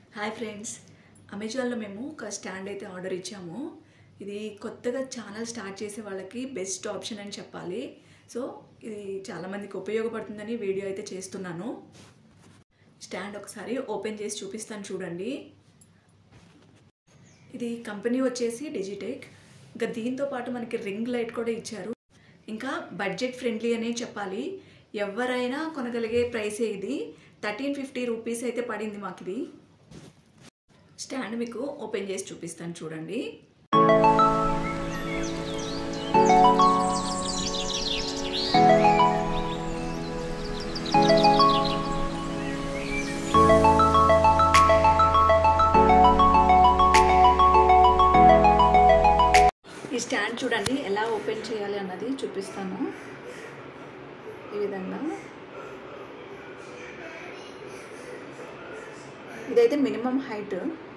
hi friends అమెజాన్లో మేము ఒక స్టాండ్ అయితే ఆర్డర్ ఇచ్చాము ఇది కొత్తగా ఛానల్ స్టార్ట్ చేసే వాళ్ళకి బెస్ట్ ఆప్షన్ అని చెప్పాలి సో ఇది చాలామందికి ఉపయోగపడుతుందని వీడియో అయితే చేస్తున్నాను స్టాండ్ ఒకసారి ఓపెన్ చేసి చూపిస్తాను చూడండి ఇది కంపెనీ వచ్చేసి డిజిటెక్ ఇంకా దీంతో పాటు మనకి రింగ్ లైట్ కూడా ఇచ్చారు ఇంకా బడ్జెట్ ఫ్రెండ్లీ అనే చెప్పాలి ఎవరైనా కొనగలిగే ప్రైసే ఇది థర్టీన్ ఫిఫ్టీ రూపీస్ అయితే పడింది మాకు ఇది స్టాండ్ మీకు ఓపెన్ చేసి చూపిస్తాను చూడండి ఈ స్టాండ్ చూడండి ఎలా ఓపెన్ చేయాలి అన్నది చూపిస్తాను ఈ విధంగా ఇదైతే మినిమం హైట్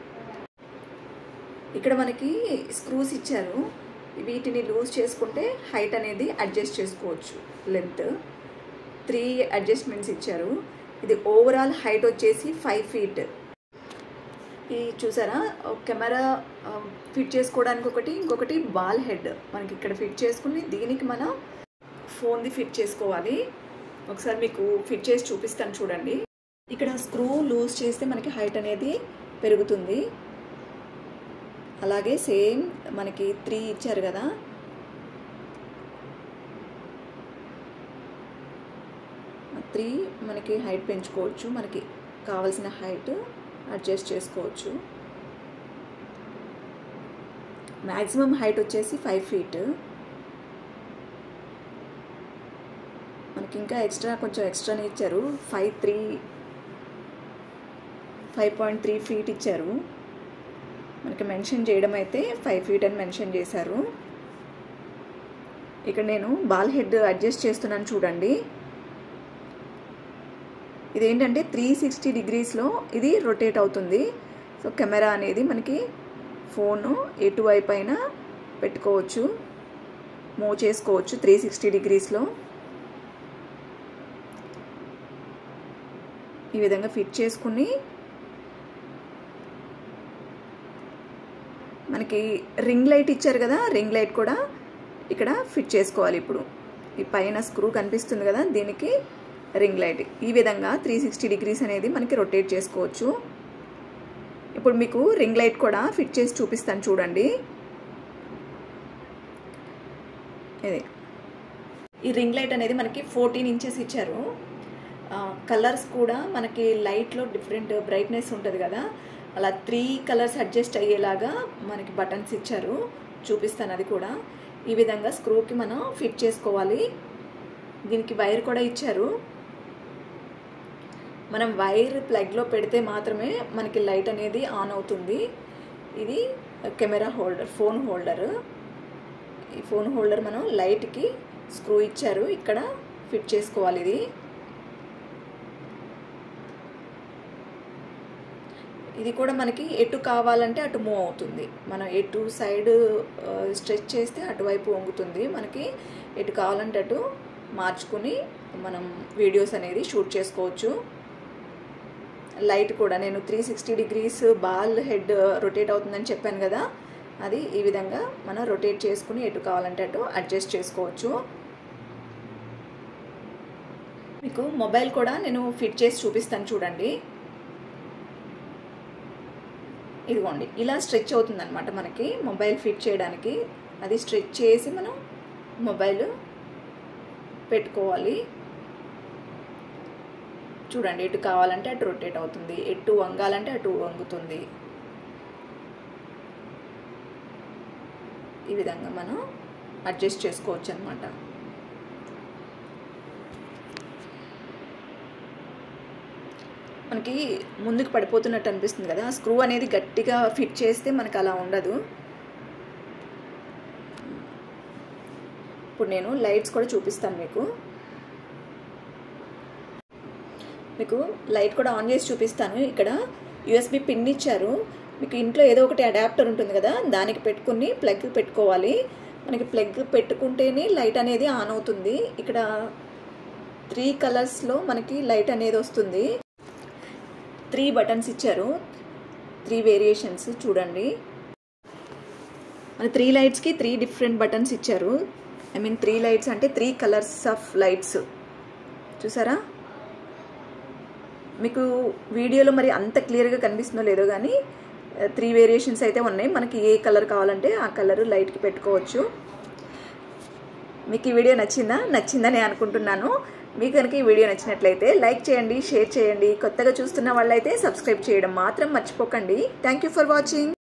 ఇక్కడ మనకి స్క్రూస్ ఇచ్చారు వీటిని లూజ్ చేసుకుంటే హైట్ అనేది అడ్జస్ట్ చేసుకోవచ్చు లెంత్ త్రీ అడ్జస్ట్మెంట్స్ ఇచ్చారు ఇది ఓవరాల్ హైట్ వచ్చేసి ఫైవ్ ఫీట్ ఈ చూసారా కెమెరా ఫిట్ చేసుకోవడానికి ఒకటి ఇంకొకటి బాల్ హెడ్ మనకి ఇక్కడ ఫిట్ చేసుకుని దీనికి మనం ఫోన్ది ఫిట్ చేసుకోవాలి ఒకసారి మీకు ఫిట్ చేసి చూపిస్తాను చూడండి ఇక్కడ స్క్రూ లూజ్ చేస్తే మనకి హైట్ అనేది పెరుగుతుంది అలాగే సేమ్ మనకి త్రీ ఇచ్చారు కదా త్రీ మనకి హైట్ పెంచుకోవచ్చు మనకి కావలసిన హైట్ అడ్జస్ట్ చేసుకోవచ్చు మ్యాక్సిమం హైట్ వచ్చేసి ఫైవ్ ఫీట్ మనకి ఇంకా ఎక్స్ట్రా కొంచెం ఎక్స్ట్రానే ఇచ్చారు five three five point three feet ఇచ్చారు మనకి మెన్షన్ చేయడం అయితే ఫైవ్ ఫీట్ అని మెన్షన్ చేశారు ఇక్కడ నేను బాల్ హెడ్ అడ్జస్ట్ చేస్తున్నాను చూడండి ఇదేంటంటే త్రీ సిక్స్టీ డిగ్రీస్లో ఇది రొటేట్ అవుతుంది సో కెమెరా అనేది మనకి ఫోను ఎటువైపు అయినా పెట్టుకోవచ్చు మూవ్ చేసుకోవచ్చు త్రీ సిక్స్టీ డిగ్రీస్లో ఈ విధంగా ఫిట్ చేసుకుని మనకి రింగ్ లైట్ ఇచ్చారు కదా రింగ్ లైట్ కూడా ఇక్కడ ఫిట్ చేసుకోవాలి ఇప్పుడు ఈ పైన స్క్రూ కనిపిస్తుంది కదా దీనికి రింగ్ లైట్ ఈ విధంగా త్రీ సిక్స్టీ డిగ్రీస్ అనేది మనకి రొటేట్ చేసుకోవచ్చు ఇప్పుడు మీకు రింగ్ లైట్ కూడా ఫిట్ చేసి చూపిస్తాను చూడండి ఇది ఈ రింగ్ లైట్ అనేది మనకి ఫోర్టీన్ ఇంచెస్ ఇచ్చారు కలర్స్ కూడా మనకి లైట్లో డిఫరెంట్ బ్రైట్నెస్ ఉంటుంది కదా అలా త్రీ కలర్స్ అడ్జస్ట్ అయ్యేలాగా మనకి బటన్స్ ఇచ్చారు చూపిస్తాను అది కూడా ఈ విధంగా స్క్రూకి మనం ఫిట్ చేసుకోవాలి దీనికి వైర్ కూడా ఇచ్చారు మనం వైర్ ప్లగ్లో పెడితే మాత్రమే మనకి లైట్ అనేది ఆన్ అవుతుంది ఇది కెమెరా హోల్డర్ ఫోన్ హోల్డర్ ఈ ఫోన్ హోల్డర్ మనం లైట్కి స్క్రూ ఇచ్చారు ఇక్కడ ఫిట్ చేసుకోవాలి ఇది ఇది కూడా మనకి ఎటు కావాలంటే అటు మూవ్ అవుతుంది మనం ఎటు సైడ్ స్ట్రెచ్ చేస్తే అటువైపు వంగుతుంది మనకి ఎటు కావాలంటే అటు మార్చుకుని మనం వీడియోస్ అనేది షూట్ చేసుకోవచ్చు లైట్ కూడా నేను three sixty degrees ball head rotate అవుతుందని చెప్పాను కదా అది ఈ విధంగా మనం రొటేట్ చేసుకుని ఎటు కావాలంటే అటు అడ్జస్ట్ చేసుకోవచ్చు మీకు మొబైల్ కూడా నేను ఫిట్ చేసి చూపిస్తాను చూడండి ఇదిగోండి ఇలా స్ట్రెచ్ అవుతుందన్నమాట మనకి మొబైల్ ఫిట్ చేయడానికి అది స్ట్రెచ్ చేసి మనం మొబైల్ పెట్టుకోవాలి చూడండి ఎటు కావాలంటే అటు రొటేట్ అవుతుంది ఎటు వంగాలంటే అటు వంగుతుంది ఈ విధంగా మనం అడ్జస్ట్ చేసుకోవచ్చు అనమాట మనకి ముందుకు పడిపోతున్నట్టు అనిపిస్తుంది కదా స్క్రూ అనేది గట్టిగా ఫిట్ చేస్తే మనకు అలా ఉండదు ఇప్పుడు నేను లైట్స్ కూడా చూపిస్తాను మీకు మీకు లైట్ కూడా ఆన్ చేసి చూపిస్తాను ఇక్కడ యూఎస్బి పిన్ ఇచ్చారు మీకు ఇంట్లో ఏదో ఒకటి అడాప్టర్ ఉంటుంది కదా దానికి పెట్టుకుని ప్లగ్ పెట్టుకోవాలి మనకి ప్లగ్ పెట్టుకుంటేనే లైట్ అనేది ఆన్ అవుతుంది ఇక్కడ త్రీ కలర్స్లో మనకి లైట్ అనేది వస్తుంది త్రీ బటన్స్ ఇచ్చారు త్రీ వేరియేషన్స్ చూడండి మన త్రీ లైట్స్కి త్రీ డిఫరెంట్ బటన్స్ ఇచ్చారు ఐ మీన్ త్రీ లైట్స్ అంటే త్రీ కలర్స్ ఆఫ్ లైట్స్ చూసారా మీకు వీడియోలో మరి అంత క్లియర్గా కనిపిస్తుందో లేదో కానీ త్రీ వేరియేషన్స్ అయితే ఉన్నాయి మనకి ఏ కలర్ కావాలంటే ఆ కలర్ లైట్కి పెట్టుకోవచ్చు మీకు ఈ వీడియో నచ్చిందా నచ్చిందని అనుకుంటున్నాను మీకు కనుక ఈ వీడియో నచ్చినట్లయితే లైక్ చేయండి షేర్ చేయండి కొత్తగా చూస్తున్న వాళ్ళైతే సబ్స్క్రైబ్ చేయడం మాత్రం మర్చిపోకండి థ్యాంక్ యూ ఫర్ వాచింగ్